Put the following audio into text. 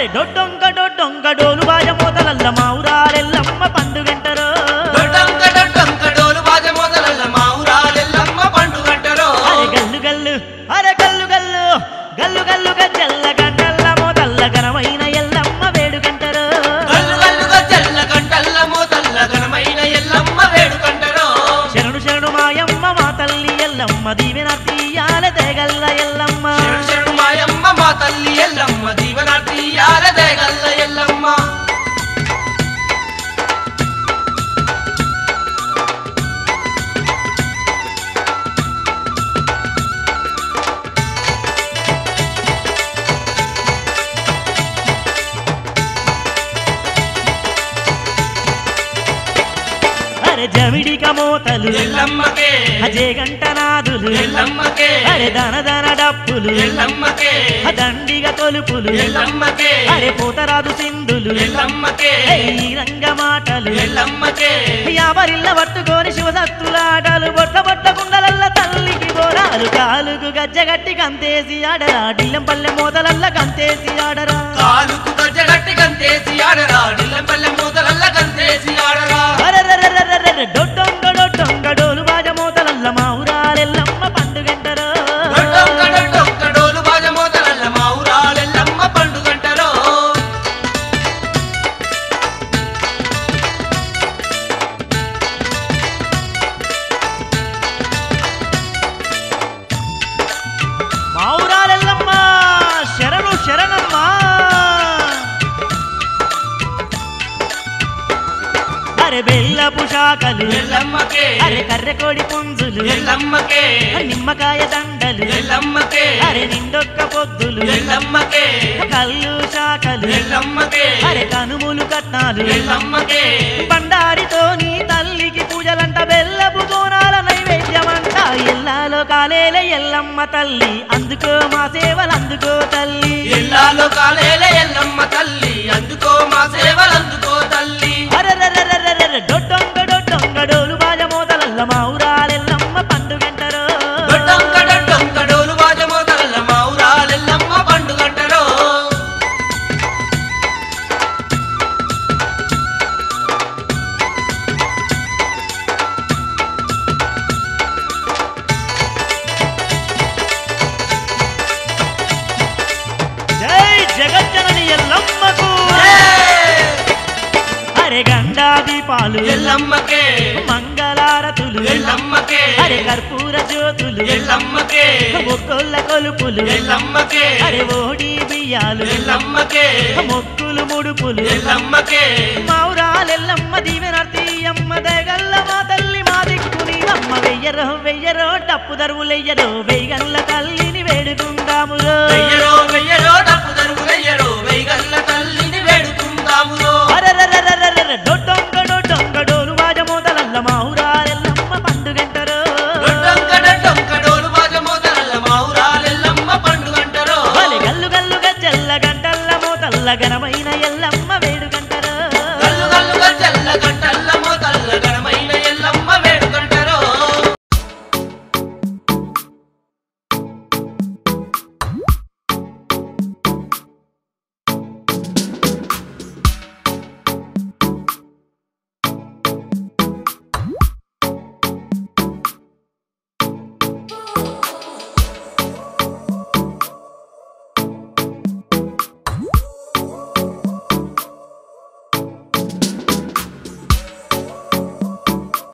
డొడ్డొంక డొడ్డొంక డోలు బాజ మోతలల్ల మా ఊరాలెల్లమ్మ పండుగంటరో దొడ్డంక దొడ్డంక డోలు బాజ మొదలల్ల మా ఊరాలెల్లమ్మ పండుగంటరో అరే గల్లు గల్లు అరే గల్లు గల్లు గల్లు గల్లు గజ్జల్ల గంటల్ల మోతల్ల ఘనమైన ఎల్లమ్మ వేడుకంటరో గల్లు గల్లుగా తెల్ల గంటల్ల మోతల్ల ఘనమైన ఎల్లమ్మ వేడుకంటరో శరణు శరణు మాయమ్మ మా తల్లి ఎల్లమ్మ దీవెన తీయాల తెగల్ల ఎల్లమ్మ శరణు శరణు మాయమ్మ మా తల్లి ఎల్లమ్మ దీవనార్థి యారదే గల్ల ఎల్లమ్మ అరే జమిడిక మోతలు ఎల్లమ్మకే అజే గంటనాదులు ఎల్లమ్మకే అరే దన దన డప్పులు ఎల్లమ్మకే ఆ దండిగ తొలుపులు ఎల్లమ్మకే అరే పోతరాదు సింధులు ఎల్లమ్మకే ఈ రంగ మాటలు ఎల్లమ్మకే యావరిల్ల పట్టుకొని శివసత్తులాటలు బొట్ట బొట్ట కుండలల్ల తల్లికి బోరాలు కాలుకు గజ్జగట్టి కంతేసి ఆడరా డిల్లెం పల్లె మోతలల్ల కంతేసి ఆడరా కాలుకు గజ్జగట్టి గంతేసి ఆడరా డిల్లెంపల్లె మూతలల్ల గంతేసి ఆడరా అరెరెరెరెరెరె డొడ్డొంగ డొడ్డొంగ డోలు బాజ మోతలల్ల మా ఊరాలెల్లమ్మ పండుగంటరో దొడ్డొంక దొడ్డొంక డోలు బాజ మూతలల్ల మా ఊరాలెల్లమ్మ పండుగంటరో మా ఊరాలెల్లమ్మ శరణు శరణమ్మ అరే బెల్లపు శాఖలు ఎల్లమ్మకే అరే కర్రెకోడి పుంజులు ఎల్లమ్మకే నిమ్మకాయ దండలు ఎల్లమ్మకే అరే నిండొక్క పొద్దులు ఎల్లమ్మకే కళ్ళు శాఖలు ఎల్లమ్మకే అరే కనుములు కట్నాలు ఎల్లమ్మకే బండారితో నీ తల్లికి పూజలంట బెల్లపు కోనాల నైవేద్యమంట ఎల్లాలో కాలేలే ఎల్లమ్మ తల్లి అందుకో మా సేవలు అందుకో తల్లి ఎల్లాలో కాలేల ఎల్లమ్మ తల్లి అందుకో మా సేవలు అందుకో తల్లి అరెరెరెరెరెరె డొడ్డొంగ డొడ్డొంగ డోలు బాజ మోతలల్ల మా ఊరాలెల్లమ్మ పండుగంటరో దొడ్డొంక దొడ్డొంక డోలు బాజ మోతలల్ల మా ఊరాలెల్లమ్మ పండుగంటరో జై జగజ్జనని ఎల్లమ్మకు అరే గండా దీపాలు ఎల్లమ్మకే మంగళారతులు ఎల్లమ్మకే అరే కర్పూర జ్యోతులు ఎల్లమ్మకే మొక్కుల కొలుపులు ఎల్లమ్మకే అరే ఓడి బియ్యాలు ఎల్లమ్మకే మొక్కులు ముడుపులు ఎల్లమ్మకే మౌరాలెల్లమ్మ దీవెనర్తి అమ్మ దగల్ల మా తల్లి మా దిక్కుని అమ్మ వెయ్యరో వెయ్యరో డప్పు దరువులెయ్యరో వెయ్యల్ల తల్లిని వేడుకుందామురో వెయ్యరో వెయ్యరో